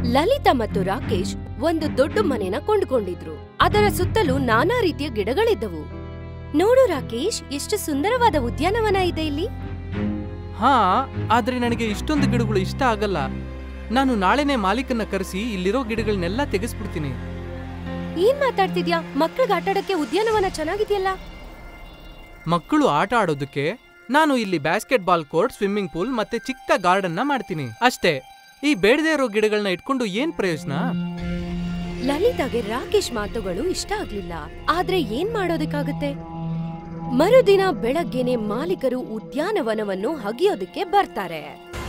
ಲಲಿತಾ ಮತ್ತು ರಾಕೇಶ್ ಒಂದು ದೊಡ್ಡ ಮನೆನ ಕೊಂಡುಕೊಂಡಿದ್ರು ಅದರ ಸುತ್ತಲೂ ನಾನಾ ರೀತಿಯ ಗಿಡಗಳಿದ್ದವು ನೋಡು ರಾಕೇಶ್ ಎಷ್ಟು ಸುಂದರವಾದ ಉದ್ಯಾನವನ ಇದೆ ಇಲ್ಲಿ ಹಾ ಆದ್ರೆ ನನಗೆ ಇಷ್ಟೊಂದು ಗಿಡಗಳು ಇಷ್ಟ ಆಗಲ್ಲ ನಾನು ನಾಳೆನೆ ಮಾಲೀಕನ್ನ ಕರೆಸಿ ಇಲ್ಲಿರೋ ಗಿಡಗಳನ್ನೆಲ್ಲ ತೆಗೆಸ್ಬಿಡ್ತೀನಿ ಏನ್ ಮಾತಾಡ್ತಿದ್ಯಾ ಮಕ್ಳಿಗೆ ಆಟಾಡಕ್ಕೆ ಉದ್ಯಾನವನ ಚೆನ್ನಾಗಿದೆಯಲ್ಲ ಮಕ್ಕಳು ಆಟ ಆಡೋದಕ್ಕೆ ನಾನು ಇಲ್ಲಿ basketball court swimming pool ಮತ್ತೆ ಚಿಕ್ಕ ಗಾರ್ಡನ್ನ ಮಾಡ್ತೀನಿ ಅಷ್ಟೇ ಈ ಬೇಡದೇ ಇರೋ ಗಿಡಗಳನ್ನ ಇಟ್ಕೊಂಡು ಏನ್ ಪ್ರಯೋಜನ ಲಲಿತಾಗೆ ರಾಕೇಶ್ ಮಾತುಗಳು ಇಷ್ಟ ಆಗ್ಲಿಲ್ಲ ಆದ್ರೆ ಏನ್ ಮಾಡೋದಕ್ಕಾಗುತ್ತೆ ಮರುದಿನ ಬೆಳಗ್ಗೆನೆ ಮಾಲೀಕರು ಉದ್ಯಾನವನವನ್ನು ಹಗಿಯೋದಕ್ಕೆ ಬರ್ತಾರೆ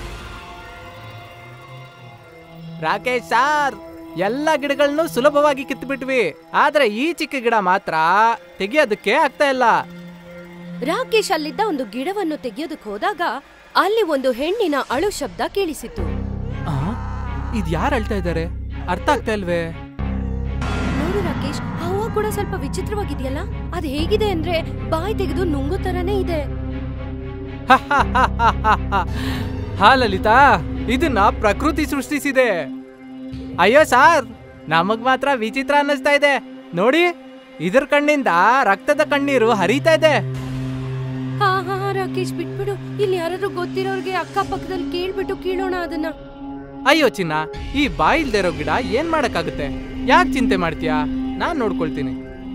ರಾಕೇಶ್ ಸಾರ್ ಎಲ್ಲ ಗಿಡಗಳನ್ನು ಸುಲಭವಾಗಿ ಕಿತ್ಬಿಟ್ವಿ ಆದ್ರೆ ಈ ಚಿಕ್ಕ ಗಿಡ ಮಾತ್ರ ತೆಗಿಯೋದಕ್ಕೆ ಆಗ್ತಾ ಇಲ್ಲ ರಾಕೇಶ್ ಅಲ್ಲಿದ್ದ ಒಂದು ಗಿಡವನ್ನು ತೆಗೆಯೋದಕ್ಕೆ ಹೋದಾಗ ಅಲ್ಲಿ ಒಂದು ಹೆಣ್ಣಿನ ಅಳು ಶಬ್ದ ಕೇಳಿಸಿತು ಆ, ಇದ್ ಯಾರು ಅಳ್ತಾ ಇದ್ದಾರೆ ಅರ್ಥ ಆಗ್ತಾ ಇಲ್ವೇ ನೋಡು ರಾಕೇಶ್ ಆ ಹೂವ ಕೂಡ ಸ್ವಲ್ಪ ವಿಚಿತ್ರವಾಗಿದೆಯಲ್ಲ ಅದ್ ಹೇಗಿದೆ ಅಂದ್ರೆ ಬಾಯಿ ತೆಗೆದು ನುಂಗೋ ತರನೇ ಇದೆ ಹಾ ಲಲಿತಾ ಇದನ್ನ ಪ್ರಕೃತಿ ಸೃಷ್ಟಿಸಿದೆ ಅಯ್ಯೋ ಸಾರ್ ನಮಗ್ ಮಾತ್ರ ವಿಚಿತ್ರ ಅನ್ನಿಸ್ತಾ ಇದೆ ನೋಡಿ ಇದ್ರ ಕಣ್ಣಿಂದ ರಕ್ತದ ಕಣ್ಣೀರು ಹರಿತಾ ಇದೆ ಹಾ ಹಾ ರಾಕೇಶ್ ಬಿಟ್ಬಿಡು ಇಲ್ಲಿ ಯಾರಾದ್ರೂ ಗೊತ್ತಿರೋರ್ಗೆ ಅಕ್ಕಪಕ್ಕದಲ್ಲಿ ಕೇಳ್ಬಿಟ್ಟು ಕೀಳೋಣ ಅದನ್ನ ಅಯ್ಯೋ ಚಿನ್ನ ಈ ಬಾಯಿಲ್ದೇ ಇರೋ ಗಿಡ ಏನ್ ಮಾಡಕ್ಕಾಗುತ್ತೆ ಯಾಕೆ ಚಿಂತೆ ಮಾಡ್ತೀಯಾ ನಾನ್ ನೋಡ್ಕೊಳ್ತೀನಿ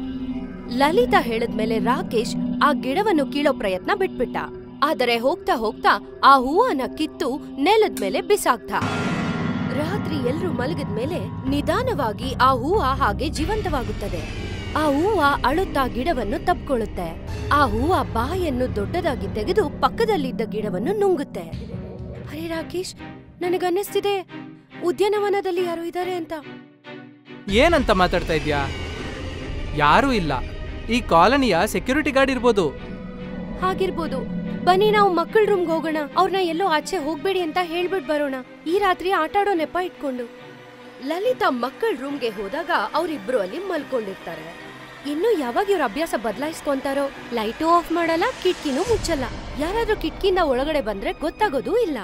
ಲಲಿತಾ ಹೇಳಿದ್ಮೇಲೆ ರಾಕೇಶ್ ಆ ಗಿಡವನ್ನು ಕೀಳೋ ಪ್ರಯತ್ನ ಬಿಟ್ಬಿಟ್ಟ ಆದರೆ ಹೋಗ್ತಾ ಹೋಗ್ತಾ ಆ ಹೂವನ್ನ ಕಿತ್ತು ನೆಲದ ಮೇಲೆ ಬಿಸಾಕ್ತ ರಾತ್ರಿ ಎಲ್ರೂ ಮಲಗಿದ್ಮೇಲೆ ನಿಧಾನವಾಗಿ ಆ ಹೂವ ಹಾಗೆ ಜೀವಂತವಾಗುತ್ತದೆ ಆ ಹೂವ ಅಳುತ್ತಾ ಗಿಡವನ್ನು ತಪ್ಕೊಳ್ಳುತ್ತೆ ಆ ಹೂವ ಬಾಯನ್ನು ದೊಡ್ಡದಾಗಿ ತೆಗೆದು ಪಕ್ಕದಲ್ಲಿದ್ದ ಗಿಡವನ್ನು ನುಂಗುತ್ತೆ ಅರೆ ರಾಕೇಶ್ ನನಗನ್ನಿಸ್ತಿದೆ ಉದ್ಯಾನವನದಲ್ಲಿ ಯಾರೋ ಇದ್ದಾರೆ ಅಂತ ಏನಂತ ಮಾತಾಡ್ತಾ ಇದ್ಯಾ ಯಾರೂ ಇಲ್ಲ ಈ ಕಾಲನಿಯ ಸೆಕ್ಯೂರಿಟಿ ಗಾರ್ಡ್ ಇರ್ಬೋದು ಹಾಗಿರ್ಬೋದು ಬನ್ನಿ ನಾವು ಮಕ್ಕಳ ರೂಮ್ಗೆ ಹೋಗೋಣ ಅವ್ರನ್ನ ಎಲ್ಲೋ ಆಚೆ ಹೋಗ್ಬೇಡಿ ಅಂತ ಹೇಳ್ಬಿಟ್ ಬರೋಣ ಈ ರಾತ್ರಿ ಆಟ ಆಡೋ ನೆಪ ಇಟ್ಕೊಂಡು ಲಲಿತಾ ಮಕ್ಕಳ ರೂಮ್ಗೆ ಹೋದಾಗ ಅವರಿಬ್ರು ಅಲ್ಲಿ ಮಲ್ಕೊಂಡಿರ್ತಾರೆ ಇನ್ನು ಯಾವಾಗ ಇವ್ರ ಅಭ್ಯಾಸ ಬದಲಾಯಿಸ್ಕೊಂತಾರೋ ಲೈಟು ಆಫ್ ಮಾಡಲ್ಲ ಕಿಟ್ಕಿನೂ ಮುಚ್ಚಲ್ಲ ಯಾರಾದ್ರೂ ಕಿಟ್ಕಿಯಿಂದ ಒಳಗಡೆ ಬಂದ್ರೆ ಗೊತ್ತಾಗೋದೂ ಇಲ್ಲ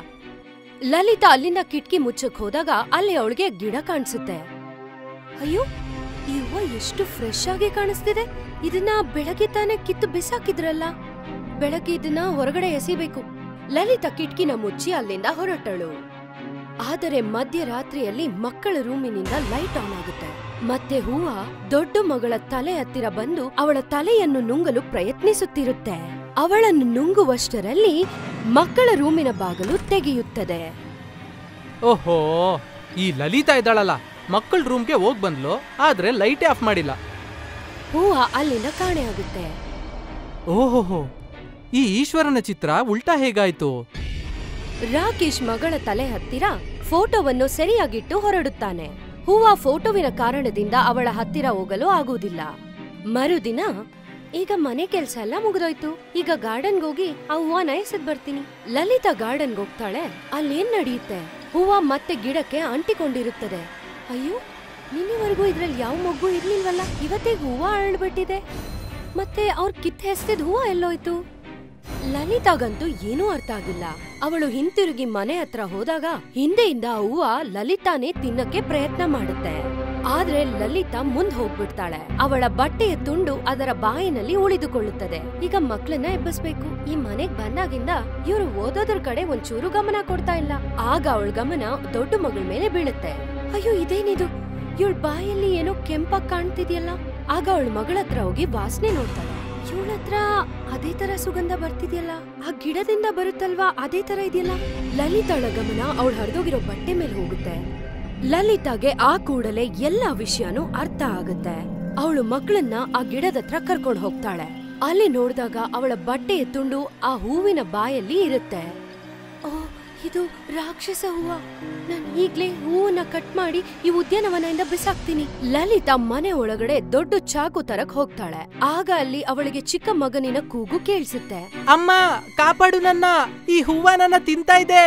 ಲಲಿತಾ ಅಲ್ಲಿಂದ ಕಿಟ್ಕಿ ಮುಚ್ಚಕ್ ಹೋದಾಗ ಅಲ್ಲಿ ಅವಳಿಗೆ ಗಿಡ ಕಾಣಿಸುತ್ತೆ ಅಯ್ಯೋ ಈ ಹೂವ ಎಷ್ಟು ಫ್ರೆಶ್ ಆಗಿ ಕಾಣಿಸ್ತಿದೆ ಇದನ್ನ ಬೆಳಗ್ಗೆ ತಾನೇ ಕಿತ್ತು ಬಿಸಾಕಿದ್ರಲ್ಲ ಬೆಳಗ್ಗೆ ಇದನ್ನ ಹೊರಗಡೆ ಎಸಿಬೇಕು ಲಲಿತಾ ಕಿಟ್ಕಿನ ಮುಚ್ಚಿ ಅಲ್ಲಿಂದ ಹೊರಟಳು ಆದರೆ ಮಧ್ಯರಾತ್ರಿಯಲ್ಲಿ ಮಕ್ಕಳ ರೂಮಿನಿಂದ ಲೈಟ್ ಆನ್ ಆಗುತ್ತೆ ಮತ್ತೆ ಹೂವ ದೊಡ್ಡ ಮಗಳ ತಲೆ ಹತ್ತಿರ ಬಂದು ಅವಳ ತಲೆಯನ್ನು ನುಂಗಲು ಪ್ರಯತ್ನಿಸುತ್ತಿರುತ್ತೆ ಅವಳನ್ನು ನುಂಗುವಷ್ಟರಲ್ಲಿ ಮಕ್ಕಳ ರೂಮಿನ ಬಾಗಲು ತೆಗೆಯುತ್ತದೆ ಓಹೋ ಈ ಲಲಿತಾ ಇದ್ದಾಳಲ್ಲ ಮಕ್ಕಳ ರೂಮ್ಗೆ ಹೋಗ್ ಬಂದ್ಲು ಆದ್ರೆ ಲೈಟೇ ಆಫ್ ಮಾಡಿಲ್ಲ ಹೂವ ಅಲ್ಲಿಂದ ಕಾಣೆಯಾಗುತ್ತೆ ಓಹೋಹೋ ಈ ಈಶ್ವರನ ಚಿತ್ರ ಉಲ್ಟಾ ಹೇಗಾಯ್ತು ರಾಕೇಶ್ ಮಗಳ ತಲೆ ಹತ್ತಿರ ಫೋಟೋವನ್ನು ಸರಿಯಾಗಿಟ್ಟು ಹೊರಡುತ್ತಾನೆ ಹೂವ ಫೋಟೋವಿನ ಕಾರಣದಿಂದ ಅವಳ ಹತ್ತಿರ ಹೋಗಲು ಆಗುವುದಿಲ್ಲ ಮರುದಿನ ಈಗ ಮನೆ ಕೆಲ್ಸ ಎಲ್ಲ ಮುಗಿದೋಯ್ತು ಈಗ ಗಾರ್ಡನ್ಗೆ ಹೋಗಿ ಆ ಹೂವನ ಎಸೆದ್ ಬರ್ತೀನಿ ಲಲಿತಾ ಗಾರ್ಡನ್ಗೆ ಹೋಗ್ತಾಳೆ ಅಲ್ಲೇನ್ ನಡೆಯುತ್ತೆ ಹೂವ ಮತ್ತೆ ಗಿಡಕ್ಕೆ ಅಂಟಿಕೊಂಡಿರುತ್ತದೆ ಅಯ್ಯೋ ನಿನ್ನೆವರೆಗೂ ಇದ್ರಲ್ಲಿ ಯಾವ ಮಗು ಇರ್ಲಿಲ್ವಲ್ಲ ಇವತ್ತೇ ಹೂವ ಅರಳ್ಬಿಟ್ಟಿದೆ ಮತ್ತೆ ಅವ್ರ ಕಿತ್ತ ಹೆಸ್ತಿದ್ ಹೂವ ಎಲ್ಲೋಯ್ತು ಲಲಿತಾಗಂತೂ ಏನೂ ಅರ್ಥ ಆಗಿಲ್ಲ ಅವಳು ಹಿಂತಿರುಗಿ ಮನೆ ಹತ್ರ ಹೋದಾಗ ಹಿಂದೆಯಿಂದ ಆ ಹೂವ ಲಲಿತಾನೇ ತಿನ್ನಕ್ಕೆ ಪ್ರಯತ್ನ ಮಾಡುತ್ತೆ ಆದ್ರೆ ಲಲಿತಾ ಮುಂದ್ ಹೋಗ್ಬಿಡ್ತಾಳೆ ಅವಳ ಬಟ್ಟೆಯ ತುಂಡು ಅದರ ಬಾಯಿನಲ್ಲಿ ಉಳಿದುಕೊಳ್ಳುತ್ತದೆ ಈಗ ಮಕ್ಳನ್ನ ಎಬ್ಬಿಸ್ಬೇಕು ಈ ಮನೆಗ್ ಬಂದಾಗಿಂದ ಇವ್ರು ಓದೋದ್ರ ಕಡೆ ಒಂಚೂರು ಗಮನ ಕೊಡ್ತಾ ಇಲ್ಲ ಆಗ ಅವಳ ಗಮನ ದೊಡ್ಡ ಮಗಳ ಮೇಲೆ ಬೀಳುತ್ತೆ ಅಯ್ಯೋ ಇದೇನಿದು ಇವಳ ಬಾಯಲ್ಲಿ ಏನೋ ಕೆಂಪಾಗ್ ಕಾಣ್ತಿದ್ಯಲ್ಲ ಆಗ ಅವಳ ಮಗಳ ಹತ್ರ ಹೋಗಿ ವಾಸನೆ ನೋಡ್ತಾಳೆ ಇವಳ ಹತ್ರ ಅದೇ ತರ ಸುಗಂಧ ಬರ್ತಿದ್ಯಲ್ಲ ಆ ಗಿಡದಿಂದ ಬರುತ್ತಲ್ವಾ ಅದೇ ತರ ಇದೆಯಲ್ಲ ಲಲಿತಾಳ ಗಮನ ಅವಳು ಹರಿದೋಗಿರೋ ಬಟ್ಟೆ ಮೇಲೆ ಹೋಗುತ್ತೆ ಲಲಿತಾಗೆ ಆ ಕೂಡಲೇ ಎಲ್ಲ ವಿಷಯನೂ ಅರ್ಥ ಆಗುತ್ತೆ ಅವಳು ಮಕ್ಕಳನ್ನ ಆ ಗಿಡದ ಹತ್ರ ಕರ್ಕೊಂಡು ಹೋಗ್ತಾಳೆ ಅಲ್ಲಿ ನೋಡಿದಾಗ ಅವಳ ಬಟ್ಟೆಯ ತುಂಡು ಆ ಹೂವಿನ ಬಾಯಲ್ಲಿ ಇರುತ್ತೆ ಓ ಇದು ರಾಕ್ಷಸ ಹೂವ ನಾನು ಈಗ್ಲೇ ಹೂವನ್ನ ಕಟ್ ಮಾಡಿ ಈ ಉದ್ಯಾನವನದಿಂದ ಬಿಸಾಕ್ತೀನಿ ಲಲಿತಾ ಮನೆ ಒಳಗಡೆ ದೊಡ್ಡ ಚಾಕು ತರಕ್ ಹೋಗ್ತಾಳೆ ಆಗ ಅಲ್ಲಿ ಅವಳಿಗೆ ಚಿಕ್ಕ ಮಗನಿನ ಕೂಗು ಕೇಳಿಸುತ್ತೆ ಅಮ್ಮ ಕಾಪಾಡು ನನ್ನ ಈ ಹೂವ ನನ್ನ ತಿಂತಾ ಇದೆ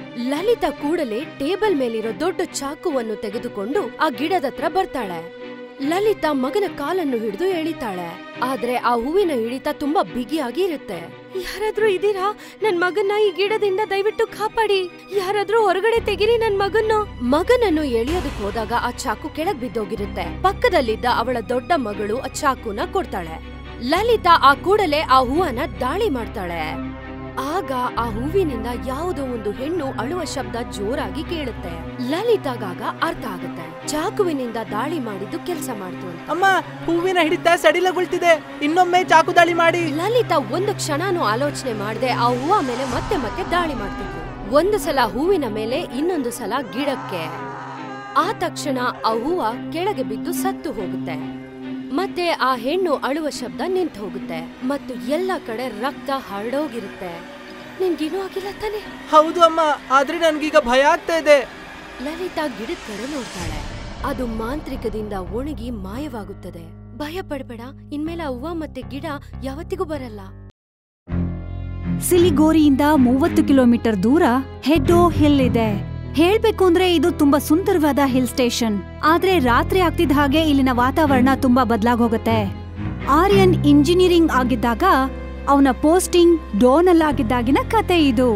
ಲಲಿತಾ ಕೂಡಲೇ ಟೇಬಲ್ ಮೇಲಿರೋ ದೊಡ್ಡ ಚಾಕುವನ್ನು ತೆಗೆದುಕೊಂಡು ಆ ಗಿಡದ ಹತ್ರ ಬರ್ತಾಳೆ ಲಲಿತಾ ಮಗನ ಕಾಲನ್ನು ಹಿಡಿದು ಎಳಿತಾಳೆ ಆದ್ರೆ ಆ ಹೂವಿನ ಹಿಡಿತ ತುಂಬಾ ಬಿಗಿಯಾಗಿ ಇರುತ್ತೆ ಯಾರಾದ್ರೂ ಇದೀರಾ ನನ್ ಮಗನ್ನ ಈ ಗಿಡದಿಂದ ದಯವಿಟ್ಟು ಕಾಪಾಡಿ ಯಾರಾದ್ರೂ ಹೊರಗಡೆ ತೆಗಿರಿ ನನ್ ಮಗನ್ನು ಮಗನನ್ನು ಎಳಿಯೋದಕ್ ಹೋದಾಗ ಆ ಚಾಕು ಕೆಳಗ್ ಬಿದ್ದೋಗಿರುತ್ತೆ ಪಕ್ಕದಲ್ಲಿದ್ದ ಅವಳ ದೊಡ್ಡ ಮಗಳು ಆ ಚಾಕುನ ಕೊಡ್ತಾಳೆ ಲಲಿತಾ ಆ ಕೂಡಲೇ ಆ ಹೂವನ್ನ ದಾಳಿ ಮಾಡ್ತಾಳೆ ಆಗ ಆ ಹೂವಿನಿಂದ ಯಾವುದೋ ಒಂದು ಹೆಣ್ಣು ಅಳುವ ಶಬ್ದ ಜೋರಾಗಿ ಕೇಳುತ್ತೆ ಲಲಿತಾಗಾಗ ಅರ್ಥ ಆಗುತ್ತೆ ಚಾಕುವಿನಿಂದ ದಾಳಿ ಮಾಡಿದ್ದು ಕೆಲಸ ಮಾಡ್ತು ಅಂತ. ಅಮ್ಮ ಹೂವಿನ ಹಿಡಿತ ಸಡಿಲಗೊಳ್ತಿದೆ ಇನ್ನೊಮ್ಮೆ ಚಾಕು ದಾಳಿ ಮಾಡಿ ಲಲಿತಾ ಒಂದು ಕ್ಷಣನೂ ಆಲೋಚನೆ ಮಾಡದೆ ಆ ಹೂವ ಮೇಲೆ ಮತ್ತೆ ಮತ್ತೆ ದಾಳಿ ಮಾಡ್ತಿದ್ಲು ಒಂದು ಸಲ ಹೂವಿನ ಮೇಲೆ ಇನ್ನೊಂದು ಸಲ ಗಿಡಕ್ಕೆ ಆ ತಕ್ಷಣ ಆ ಹೂವ ಕೆಳಗೆ ಬಿದ್ದು ಸತ್ತು ಹೋಗುತ್ತೆ ಮತ್ತೆ ಆ ಹೆಣ್ಣು ಅಳುವ ಶಬ್ದ ನಿಂತು ಹೋಗುತ್ತೆ ಮತ್ತು ಎಲ್ಲ ಕಡೆ ರಕ್ತ ಹರಡೋಗಿರುತ್ತೆ ನಿನ್ಗೇನೂ ಆಗಿಲ್ಲ ತಾನೆ ಹೌದು ಅಮ್ಮ ಆದ್ರೆ ನನ್ಗೀಗ ಭಯ ಆಗ್ತಾ ಇದೆ ಲಲಿತಾ ಗಿಡದ ಕಡೆ ನೋಡ್ತಾಳೆ ಅದು ಮಾಂತ್ರಿಕದಿಂದ ಒಣಗಿ ಮಾಯವಾಗುತ್ತದೆ ಭಯ ಪಡ್ಬೇಡ ಇನ್ಮೇಲೆ ಆ ಹೂವ ಮತ್ತೆ ಗಿಡ ಯಾವತ್ತಿಗೂ ಬರಲ್ಲ ಸಿಲಿಗೋರಿಯಿಂದ ಮೂವತ್ತು ಕಿಲೋಮೀಟರ್ ದೂರ ಹೆಡ್ಡೋ ಹಿಲ್ ಇದೆ ಹೇಳ್ಬೇಕು ಅಂದ್ರೆ ಇದು ತುಂಬಾ ಸುಂದರವಾದ ಹಿಲ್ ಸ್ಟೇಷನ್ ಆದ್ರೆ ರಾತ್ರಿ ಆಗ್ತಿದ್ದ ಹಾಗೆ ಇಲ್ಲಿನ ವಾತಾವರಣ ತುಂಬಾ ಬದಲಾಗೋಗತ್ತೆ ಆರ್ಯನ್ ಇಂಜಿನಿಯರಿಂಗ್ ಆಗಿದ್ದಾಗ ಅವನ ಪೋಸ್ಟಿಂಗ್ ಡೋನಲ್ ಆಗಿದ್ದಾಗಿನ ಕತೆ ಇದು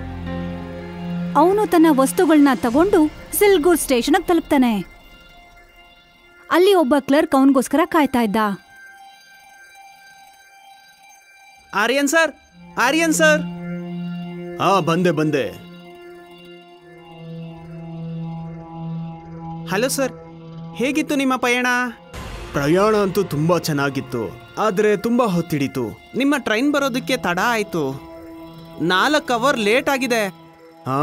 ಅವನು ತನ್ನ ವಸ್ತುಗಳನ್ನ ತಗೊಂಡು ಸಿಲ್ಗೂರ್ ಸ್ಟೇಷನ್ ತಲುಪ್ತಾನೆ ಅಲ್ಲಿ ಒಬ್ಬ ಕ್ಲರ್ಕ್ ಅವನಿಗೋಸ್ಕರ ಕಾಯ್ತಾ ಇದ್ದ ಆರ್ಯನ್ ಸರ್ ಆರ್ಯನ್ ಸರ್ ಹಾ ಬಂದೆ ಬಂದೆ ಹಲೋ ಸರ್ ಹೇಗಿತ್ತು ನಿಮ್ಮ ಪಯಣ ಪ್ರಯಾಣ ಅಂತೂ ತುಂಬಾ ಚೆನ್ನಾಗಿತ್ತು ಆದ್ರೆ ತುಂಬಾ ಹೊತ್ತಿಡಿತು ನಿಮ್ಮ ಟ್ರೈನ್ ಬರೋದಕ್ಕೆ ತಡ ಆಯ್ತು ನಾಲ್ಕು ಅವರ್ ಲೇಟ್ ಆಗಿದೆ ಹಾ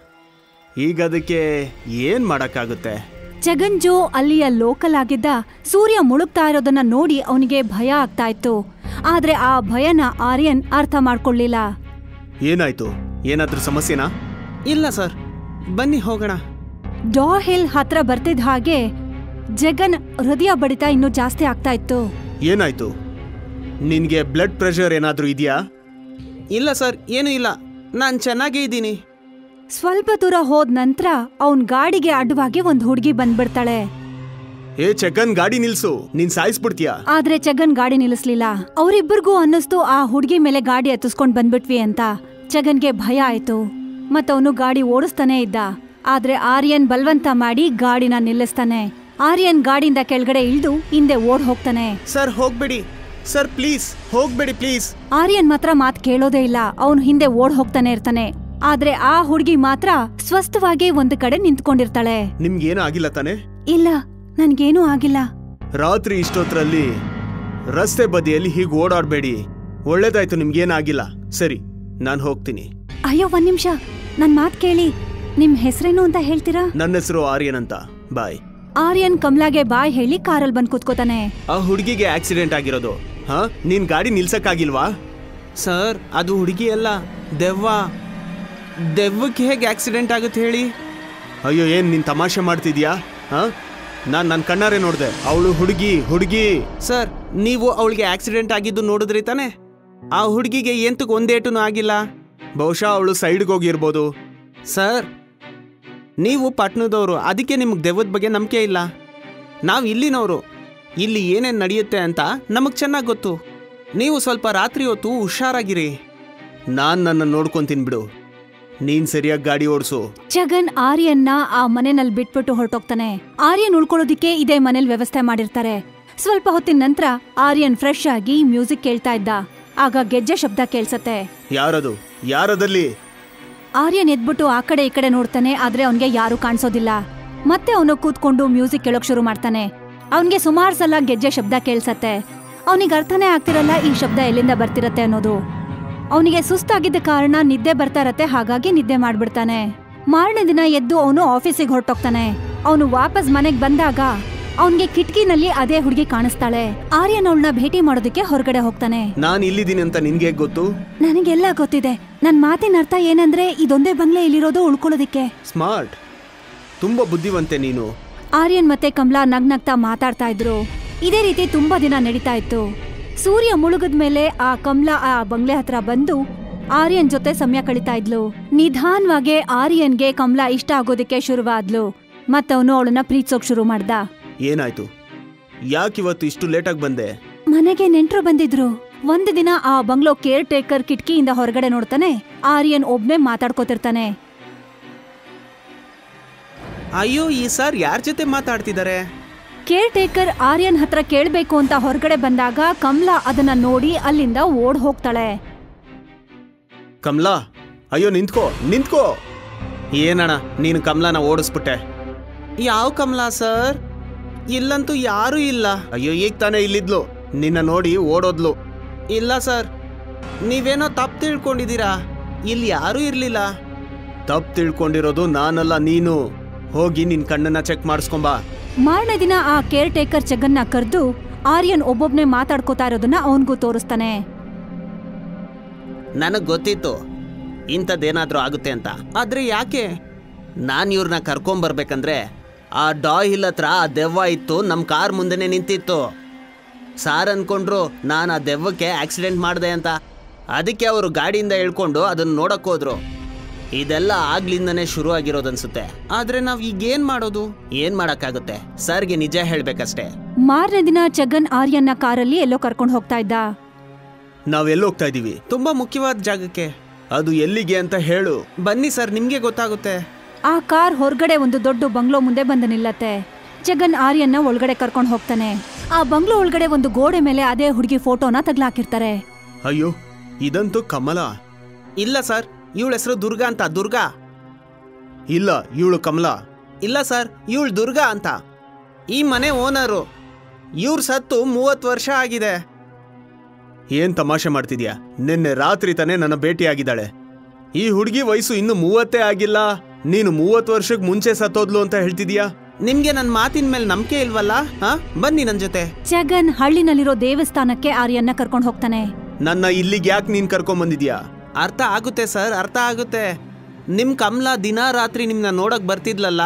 ಈಗ ಅದಕ್ಕೆ ಏನ್ ಮಾಡಕ್ಕಾಗುತ್ತೆ ಜಗನ್ಜೋ ಅಲ್ಲಿಯ ಲೋಕಲ್ ಆಗಿದ್ದ ಸೂರ್ಯ ಮುಳುಗ್ತಾ ಇರೋದನ್ನ ನೋಡಿ ಅವನಿಗೆ ಭಯ ಆಗ್ತಾ ಇತ್ತು ಆದ್ರೆ ಆ ಭಯನ ಆರ್ಯನ್ ಅರ್ಥ ಮಾಡ್ಕೊಳ್ಳಿಲ್ಲ ಏನಾಯ್ತು ಏನಾದ್ರೂ ಸಮಸ್ಯೆನಾ ಇಲ್ಲ ಸರ್ ಬನ್ನಿ ಹೋಗೋಣ ಡಾ ಹಿಲ್ ಹತ್ರ ಬರ್ತಿದ್ದ ಹಾಗೆ ಜಗನ್ ಹೃದಯ ಬಡಿತ ಇನ್ನೂ ಜಾಸ್ತಿ ಆಗ್ತಾ ಇತ್ತು ಏನಾಯ್ತು ನಿನ್ಗೆ ಬ್ಲಡ್ ಪ್ರೆಷರ್ ಏನಾದ್ರೂ ಇದೆಯಾ ಇಲ್ಲ ಸರ್ ಏನೂ ಇಲ್ಲ ನಾನು ಚೆನ್ನಾಗೇ ಇದ್ದೀನಿ ಸ್ವಲ್ಪ ದೂರ ಹೋದ ನಂತರ ಅವನ್ ಗಾಡಿಗೆ ಅಡ್ಡವಾಗಿ ಒಂದ್ ಹುಡುಗಿ ಬಂದ್ಬಿಡ್ತಾಳೆ ಏ ಚಕನ್ ಗಾಡಿ ನಿಲ್ಸು ನೀನ್ ಸಾಯಿಸ್ಬಿಡ್ತೀಯಾ ಆದ್ರೆ ಜಗನ್ ಗಾಡಿ ನಿಲ್ಲಿಸ್ಲಿಲ್ಲ ಅವರಿಬ್ಬರಿಗೂ ಅನ್ನಿಸ್ತು ಆ ಹುಡುಗಿ ಮೇಲೆ ಗಾಡಿ ಹತ್ತಿಸ್ಕೊಂಡ್ ಬಂದ್ಬಿಟ್ವಿ ಅಂತ ಜಗನ್ಗೆ ಭಯ ಆಯ್ತು ಮತ್ತವನು ಗಾಡಿ ಓಡಿಸ್ತಾನೆ ಇದ್ದ ಆದ್ರೆ ಆರ್ಯನ್ ಬಲ್ವಂತ ಮಾಡಿ ಗಾಡಿನ ನಿಲ್ಲಿಸ್ತಾನೆ ಆರ್ಯನ್ ಗಾಡಿಯಿಂದ ಕೆಳಗಡೆ ಇಳ್ದು ಹಿಂದೆ ಓಡ್ ಹೋಗ್ತಾನೆ ಸರ್ ಹೋಗ್ಬೇಡಿ ಸರ್ ಪ್ಲೀಸ್ ಹೋಗ್ಬೇಡಿ ಪ್ಲೀಸ್ ಆರ್ಯನ್ ಮಾತ್ರ ಮಾತ್ ಕೇಳೋದೇ ಇಲ್ಲ ಅವನು ಹಿಂದೆ ಓಡ್ ಹೋಗ್ತಾನೆ ಇರ್ತಾನೆ ಆದ್ರೆ ಆ ಹುಡುಗಿ ಮಾತ್ರ ಸ್ವಸ್ಥವಾಗಿ ಒಂದು ಕಡೆ ನಿಂತ್ಕೊಂಡಿರ್ತಾಳೆ ನಿಮ್ಗೇನು ಆಗಿಲ್ಲ ತಾನೆ ಇಲ್ಲ ನನ್ಗೇನೂ ಆಗಿಲ್ಲ ರಾತ್ರಿ ಇಷ್ಟೊತ್ತರಲ್ಲಿ ರಸ್ತೆ ಬದಿಯಲ್ಲಿ ಹೀಗೆ ಓಡಾಡಬೇಡಿ ಒಳ್ಳೇದಾಯ್ತು ನಿಮ್ಗೇನಾಗಿಲ್ಲ ಸರಿ ನಾನು ಹೋಗ್ತೀನಿ ಅಯ್ಯೋ ಒಂದ್ ನಿಮಿಷ ನನ್ ಮಾತ್ ಕೇಳಿ ನಿಮ್ ಹೆಸರೇನು ಅಂತ ಹೇಳ್ತೀರಾ ನನ್ನ ಹೆಸರು ಆರ್ಯನ್ ಅಂತ ಬಾಯ್ ಆರ್ಯನ್ ಕಮಲಾಗೆ ಬಾಯ್ ಹೇಳಿ ಕಾರಲ್ಲಿ ಬಂದ್ ಕೂತ್ಕೋತಾನೆ ಆ ಹುಡುಗಿಗೆ ಆಕ್ಸಿಡೆಂಟ್ ಆಗಿರೋದು ಹಾ ನೀನ್ ಗಾಡಿ ನಿಲ್ಸಕ್ಕಾಗಿಲ್ವಾ ಸರ್ ಅದು ಹುಡುಗಿ ಅಲ್ಲ ದೆವ್ವ ದೆವ್ವಕ್ಕೆ ಹೇಗೆ ಆಕ್ಸಿಡೆಂಟ್ ಆಗುತ್ತೆ ಹೇಳಿ ಅಯ್ಯೋ ಏನ್ ನೀನ್ ತಮಾಷೆ ಮಾಡ್ತಿದ್ಯಾ ಹಾ ನಾನ್ ನನ್ನ ಕಣ್ಣಾರೆ ನೋಡ್ದೆ ಅವಳು ಹುಡುಗಿ ಹುಡುಗಿ ಸರ್ ನೀವು ಅವಳಿಗೆ ಆಕ್ಸಿಡೆಂಟ್ ಆಗಿದ್ದು ನೋಡಿದ್ರಿ ತಾನೆ ಆ ಹುಡುಗಿಗೆ ಎಂತಕ್ಕೆ ಒಂದೇಟು ಆಗಿಲ್ಲ ಬಹುಶಃ ಅವಳು ಸೈಡ್ಗೆ ಹೋಗಿರ್ಬೋದು ಸರ್ ನೀವು ಪಟ್ನದವರು ಅದಕ್ಕೆ ನಿಮ್ಗೆ ದೆವ್ವದ ಬಗ್ಗೆ ನಂಬಿಕೆ ಇಲ್ಲ ನಾವು ಇಲ್ಲಿನವರು ಇಲ್ಲಿ ಏನೇನು ನಡೆಯುತ್ತೆ ಅಂತ ನಮಗೆ ಚೆನ್ನಾಗಿ ಗೊತ್ತು ನೀವು ಸ್ವಲ್ಪ ರಾತ್ರಿ ಹೊತ್ತು ಹುಷಾರಾಗಿರಿ ನಾನ್ ನನ್ನ ನೋಡ್ಕೊಂತೀನಿ ಬಿಡು ನೀನ್ ಸರಿಯಾಗಿ ಗಾಡಿ ಓಡಿಸು ಜಗನ್ ಆರ್ಯನ್ನ ಆ ಮನೆನಲ್ಲಿ ಬಿಟ್ಬಿಟ್ಟು ಹೊರಟೋಗ್ತಾನೆ ಆರ್ಯನ್ ಉಳ್ಕೊಳ್ಳೋದಿಕ್ಕೆ ಇದೇ ಮನೇಲಿ ವ್ಯವಸ್ಥೆ ಮಾಡಿರ್ತಾರೆ ಸ್ವಲ್ಪ ಹೊತ್ತಿನ ನಂತರ ಆರ್ಯನ್ ಫ್ರೆಶ್ ಆಗಿ ಮ್ಯೂಸಿಕ್ ಕೇಳ್ತಾ ಇದ್ದ ಆಗ ಗೆಜ್ಜೆ ಶಬ್ದ ಕೇಳ್ಸತ್ತೆ ಯಾರದು ಯಾರದಲ್ಲಿ ಆರ್ಯನ್ ಎದ್ಬಿಟ್ಟು ಆ ಕಡೆ ಈ ಕಡೆ ನೋಡ್ತಾನೆ ಆದ್ರೆ ಅವನ್ಗೆ ಯಾರು ಕಾಣಿಸೋದಿಲ್ಲ ಮತ್ತೆ ಅವನು ಕೂತ್ಕೊಂಡು ಮ್ಯೂಸಿಕ್ ಕೇಳೋಕ್ ಶುರು ಮಾಡ್ತಾನೆ ಅವನ್ಗೆ ಸುಮಾರು ಸಲ ಗೆಜ್ಜೆ ಶಬ್ದ ಕೇಳ್ಸತ್ತೆ ಅವನಿಗೆ ಅರ್ಥನೇ ಆಗ್ತಿರಲ್ಲ ಈ ಶಬ್ದ ಎಲ್ಲಿಂದ ಬರ್ತಿರತ್ತೆ ಅನ್ನೋದು ಅವನಿಗೆ ಸುಸ್ತಾಗಿದ್ದ ಕಾರಣ ನಿದ್ದೆ ಬರ್ತಾ ಇರತ್ತೆ ಹಾಗಾಗಿ ನಿದ್ದೆ ಮಾಡ್ಬಿಡ್ತಾನೆ ಮಾರನೇ ದಿನ ಎದ್ದು ಅವನು ಆಫೀಸಿಗೆ ಹೊರಟೋಗ್ತಾನೆ ಅವನು ವಾಪಸ್ ಮನೆಗ್ ಬಂದಾಗ ಅವನ್ಗೆ ಕಿಟಕಿನಲ್ಲಿ ಅದೇ ಹುಡುಗಿ ಕಾಣಿಸ್ತಾಳೆ ಆರ್ಯನ್ ಅವಳನ್ನ ಭೇಟಿ ಮಾಡೋದಕ್ಕೆ ಹೊರಗಡೆ ಹೋಗ್ತಾನೆ ನಾನ್ ಇಲ್ಲಿದ್ದೀನಿ ಅಂತ ನಿನ್ಗೆ ಹೇಗ್ ಗೊತ್ತು ನನಗೆಲ್ಲ ಗೊತ್ತಿದೆ ನನ್ ಮಾತಿನ ಅರ್ಥ ಏನಂದ್ರೆ ಇದೊಂದೇ ಬಂಗ್ಲೆ ಇಲ್ಲಿರೋದು ಉಳ್ಕೊಳ್ಳೋದಿಕ್ಕೆ ಸ್ಮಾರ್ಟ್ ತುಂಬಾ ಬುದ್ಧಿವಂತೆ ನೀನು ಆರ್ಯನ್ ಮತ್ತೆ ಕಮಲಾ ನಗ್ನಗ್ತಾ ಮಾತಾಡ್ತಾ ಇದ್ರು ಇದೇ ರೀತಿ ತುಂಬಾ ದಿನ ನಡೀತಾ ಇತ್ತು ಸೂರ್ಯ ಮುಳುಗದ ಮೇಲೆ ಆ ಕಮಲಾ ಆ ಬಂಗ್ಲೆ ಹತ್ರ ಬಂದು ಆರ್ಯನ್ ಜೊತೆ ಸಮಯ ಕಳೀತಾ ಇದ್ಲು ನಿಧಾನವಾಗಿ ಆರ್ಯನ್ಗೆ ಕಮಲಾ ಇಷ್ಟ ಆಗೋದಕ್ಕೆ ಶುರುವಾದ್ಲು ಮತ್ತವನು ಅವಳನ್ನ ಪ್ರೀತಿಸೋಕ್ ಶುರು ಮಾಡ್ದ ಏನಾಯ್ತು ಯಾಕಿವತ್ತು ಇಷ್ಟು ಲೇಟಾಗಿ ಬಂದೆ ಮನೆಗೆ ನೆಂಟ್ರು ಬಂದಿದ್ರು ಒಂದು ದಿನ ಆ ಬಂಗ್ಲೋ ಕೇರ್ ಟೇಕರ್ ಕಿಟಕಿಯಿಂದ ಹೊರಗಡೆ ನೋಡ್ತಾನೆ ಆರ್ಯನ್ ಒಬ್ನೇ ಮಾತಾಡ್ಕೋತಿರ್ತಾನೆ ಅಯ್ಯೋ ಈ ಸರ್ ಯಾರ ಜೊತೆ ಮಾತಾಡ್ತಿದ್ದಾರೆ ಕೇರ್ ಟೇಕರ್ ಆರ್ಯನ್ ಹತ್ರ ಕೇಳ್ಬೇಕು ಅಂತ ಹೊರಗಡೆ ಬಂದಾಗ ಕಮಲಾ ಅದನ್ನ ನೋಡಿ ಅಲ್ಲಿಂದ ಓಡ್ ಹೋಗ್ತಾಳೆ ಕಮಲಾ ಅಯ್ಯೋ ನಿಂತ್ಕೋ ನಿಂತ್ಕೋ ಏನಣ್ಣ ನೀನು ಕಮಲಾನ ಓಡಿಸ್ಬಿಟ್ಟೆ ಯಾವ ಕಮಲಾ ಸರ್ ಇಲ್ಲಂತೂ ಯಾರೂ ಇಲ್ಲ ಅಯ್ಯೋ ಈಗ ತಾನೇ ಇಲ್ಲಿದ್ಲು ನಿನ್ನ ನೋಡಿ ಓಡೋದ್ಲು ಇಲ್ಲ ಸರ್ ನೀವೇನೋ ತಪ್ಪು ತಿಳ್ಕೊಂಡಿದ್ದೀರಾ ಇಲ್ಲಿ ಯಾರೂ ಇರಲಿಲ್ಲ ತಪ್ಪು ತಿಳ್ಕೊಂಡಿರೋದು ನಾನಲ್ಲ ನೀನು ಹೋಗಿ ನಿನ್ ಕಣ್ಣನ್ನ ಚೆಕ್ ಮಾಡಿಸ್ಕೊಂಬಾ ಮಾರನೇ ದಿನ ಆ ಕೇರ್ ಟೇಕರ್ ಜಗನ್ನ ಕರೆದು ಆರ್ಯನ್ ಒಬ್ಬೊಬ್ನೇ ಮಾತಾಡ್ಕೋತಾ ಇರೋದನ್ನ ಅವನ್ಗೂ ತೋರಿಸ್ತಾನೆ ನನಗೆ ಗೊತ್ತಿತ್ತು ಇಂಥದ್ದೇನಾದ್ರೂ ಆಗುತ್ತೆ ಅಂತ ಆದ್ರೆ ಯಾಕೆ ನಾನು ಇವ್ರನ್ನ ಕರ್ಕೊಂಬರ್ಬೇಕಂದ್ರೆ ಆ ಡಾಯ್ ಹಿಲ್ ಹತ್ರ ಆ ದೆವ್ವ ಇತ್ತು ನಮ್ಮ ಕಾರ್ ಮುಂದೆನೆ ನಿಂತಿತ್ತು ಸಾರ್ ಅನ್ಕೊಂಡ್ರು ನಾನು ಆ ದೆವ್ವಕ್ಕೆ ಆಕ್ಸಿಡೆಂಟ್ ಮಾಡಿದೆ ಅಂತ ಅದಕ್ಕೆ ಅವರು ಗಾಡಿಯಿಂದ ಇಳ್ಕೊಂಡು ಅದನ್ನ ನೋಡಕ್ ಹೋದ್ರು ಇದೆಲ್ಲ ಆಗ್ಲಿಂದನೇ ಶುರು ಆಗಿರೋದನ್ಸುತ್ತೆ ಆದ್ರೆ ನಾವ್ ಈಗ ಏನ್ ಮಾಡೋದು ಏನ್ ಮಾಡಕ್ಕಾಗುತ್ತೆ ಸರ್ಗೆ ನಿಜ ಹೇಳ್ಬೇಕಷ್ಟೇ ಮಾರನೇ ದಿನ ಜಗನ್ ಆರ್ಯನ್ನ ಕಾರಲ್ಲಿ ಎಲ್ಲೋ ಕರ್ಕೊಂಡು ಹೋಗ್ತಾ ಇದ್ದ ನಾವೆಲ್ಲಿ ಹೋಗ್ತಾ ಇದೀವಿ ತುಂಬಾ ಮುಖ್ಯವಾದ ಜಾಗಕ್ಕೆ ಅದು ಎಲ್ಲಿಗೆ ಅಂತ ಹೇಳು ಬನ್ನಿ ಸರ್ ನಿಮ್ಗೆ ಗೊತ್ತಾಗುತ್ತೆ ಆ ಕಾರ್ ಹೊರಗಡೆ ಒಂದು ದೊಡ್ಡ ಬಂಗ್ಲೋ ಮುಂದೆ ಬಂದು ನಿಲ್ಲತ್ತೆ ಜಗನ್ ಆರ್ಯನ್ನ ಒಳಗಡೆ ಕರ್ಕೊಂಡು ಹೋಗ್ತಾನೆ ಆ ಬಂಗ್ಲೋ ಒಳಗಡೆ ಒಂದು ಗೋಡೆ ಮೇಲೆ ಅದೇ ಹುಡುಗಿ ಫೋಟೋನ ತಗ್ಲಾಕಿರ್ತಾರೆ ಅಯ್ಯೋ ಇದಂತೂ ಕಮಲ ಇಲ್ಲ ಸರ್ ಇವಳ ಹೆಸರು ದುರ್ಗಾ ಅಂತ ದುರ್ಗಾ ಇಲ್ಲ ಇವಳು ಕಮಲಾ ಇಲ್ಲ ಸರ್ ಇವಳು ದುರ್ಗಾ ಅಂತ ಈ ಮನೆ ಓನರು ಇವ್ರ ಸತ್ತು ಮೂವತ್ತು ವರ್ಷ ಆಗಿದೆ ಏನ್ ತಮಾಷೆ ಮಾಡ್ತಿದ್ಯಾ ನಿನ್ನೆ ರಾತ್ರಿ ತಾನೇ ನನ್ನ ಭೇಟಿಯಾಗಿದ್ದಾಳೆ ಈ ಹುಡುಗಿ ವಯಸ್ಸು ಇನ್ನು ಮೂವತ್ತೇ ಆಗಿಲ್ಲ ನೀನು ಮೂವತ್ತು ವರ್ಷಕ್ಕೆ ಮುಂಚೆ ಸತ್ತೋದ್ಲು ಅಂತ ಹೇಳ್ತಿದ್ಯಾ ನಿಮ್ಗೆ ನನ್ನ ಮಾತಿನ ಮೇಲೆ ನಂಬಿಕೆ ಇಲ್ವಲ್ಲ ಹಾ ಬನ್ನಿ ನನ್ನ ಜೊತೆ ಜಗನ್ ಹಳ್ಳಿನಲ್ಲಿರೋ ದೇವಸ್ಥಾನಕ್ಕೆ ಆರ್ಯನ್ನ ಕರ್ಕೊಂಡು ಹೋಗ್ತಾನೆ ನನ್ನ ಇಲ್ಲಿಗೆ ಯಾಕೆ ನೀನ್ ಕರ್ಕೊಂಡ್ ಬಂದಿದ್ಯಾ ಅರ್ಥ ಆಗುತ್ತೆ ಸರ್ ಅರ್ಥ ಆಗುತ್ತೆ ನಿಮ್ ಕಮಲಾ ದಿನ ರಾತ್ರಿ ನಿಮ್ನ ನೋಡಕ್ ಬರ್ತಿದ್ಲಲ್ಲ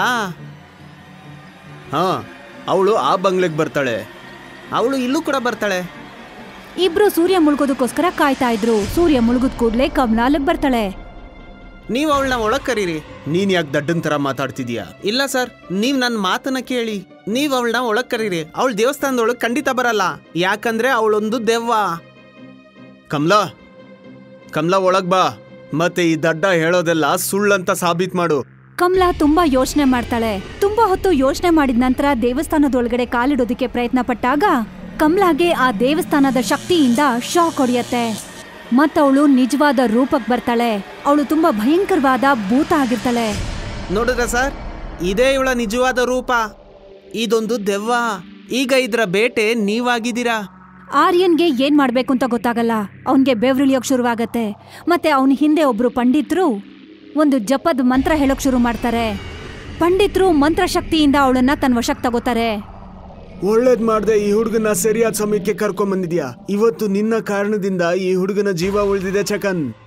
ಹಾ ಅವಳು ಆ ಬಂಗ್ಲೆಗೆ ಬರ್ತಾಳೆ ಅವಳು ಇಲ್ಲೂ ಕೂಡ ಬರ್ತಾಳೆ ಇಬ್ರು ಸೂರ್ಯ ಮುಳುಗೋದಕ್ಕೋಸ್ಕರ ಕಾಯ್ತಾ ಇದ್ರು ಸೂರ್ಯ ಮುಳುಗುದ್ ಕೂಡ್ಲೆ ಕಮಲಾ ಅಲ್ಲಿಗ್ ಬರ್ತಾಳೆ ನೀವು ಅವಳನ್ನ ಒಳಗ್ ಕರೀರಿ ನೀನ್ ಯಾಕೆ ದಡ್ಡನ್ ತರ ಮಾತಾಡ್ತಿದ್ಯಾ ಇಲ್ಲ ಸರ್ ನೀವ್ ನನ್ನ ಮಾತನ್ನ ಕೇಳಿ ನೀವ್ ಅವಳನ್ನ ಒಳಗ್ ಕರೀರಿ ಅವಳ ದೇವಸ್ಥಾನದೊಳಗ್ ಖಂಡಿತ ಬರಲ್ಲ ಯಾಕಂದ್ರೆ ಅವಳೊಂದು ದೆವ್ವ ಕಮಲಾ ಕಮಲಾ ಒಳಗ್ ಬಾ ಮತ್ತೆ ಈ ದಡ್ಡ ಹೇಳೋದೆಲ್ಲ ಸುಳ್ಳಂತ ಸಾಬೀತ್ ಮಾಡು ಕಮಲಾ ತುಂಬಾ ಯೋಚನೆ ಮಾಡ್ತಾಳೆ ತುಂಬಾ ಹೊತ್ತು ಯೋಚನೆ ಮಾಡಿದ ನಂತರ ದೇವಸ್ಥಾನದೊಳಗಡೆ ಕಾಲಿಡೋದಕ್ಕೆ ಪ್ರಯತ್ನ ಪಟ್ಟಾಗ ಕಮಲಾಗೆ ಆ ದೇವಸ್ಥಾನದ ಶಕ್ತಿಯಿಂದ ಶಾಕ್ ಹೊಡೆಯತ್ತೆ ಮತ್ತವಳು ನಿಜವಾದ ರೂಪಕ್ ಬರ್ತಾಳೆ ಅವಳು ತುಂಬಾ ಭಯಂಕರವಾದ ಭೂತ ಆಗಿರ್ತಾಳೆ ನೋಡಿದ್ರ ಸರ್ ಇದೇ ಇವಳ ನಿಜವಾದ ರೂಪ ಇದೊಂದು ದೆವ್ವ ಈಗ ಇದ್ರ ಬೇಟೆ ನೀವಾಗಿದ್ದೀರಾ ಆರ್ಯನ್ಗೆ ಏನ್ ಮಾಡ್ಬೇಕು ಅಂತ ಗೊತ್ತಾಗಲ್ಲ ಅವನ್ಗೆ ಬೆವ್ರಿಳಿಯೋಕ್ ಶುರುವಾಗತ್ತೆ ಮತ್ತೆ ಅವನ ಹಿಂದೆ ಒಬ್ರು ಪಂಡಿತ್ರು ಒಂದು ಜಪದ ಮಂತ್ರ ಹೇಳೋಕ್ ಶುರು ಮಾಡ್ತಾರೆ ಪಂಡಿತ್ರು ಮಂತ್ರಶಕ್ತಿಯಿಂದ ಅವಳನ್ನ ತನ್ನ ವಶಕ್ ತಗೋತಾರೆ ಒಳ್ಳೇದ್ ಮಾಡ್ದೆ ಈ ಹುಡುಗನ ಸರಿಯಾದ ಸಮಯಕ್ಕೆ ಕರ್ಕೊಂಡ್ ಬಂದಿದ್ಯಾ ಇವತ್ತು ನಿನ್ನ ಕಾರಣದಿಂದ ಈ ಹುಡುಗನ ಜೀವ ಉಳಿದಿದೆ ಚಕನ್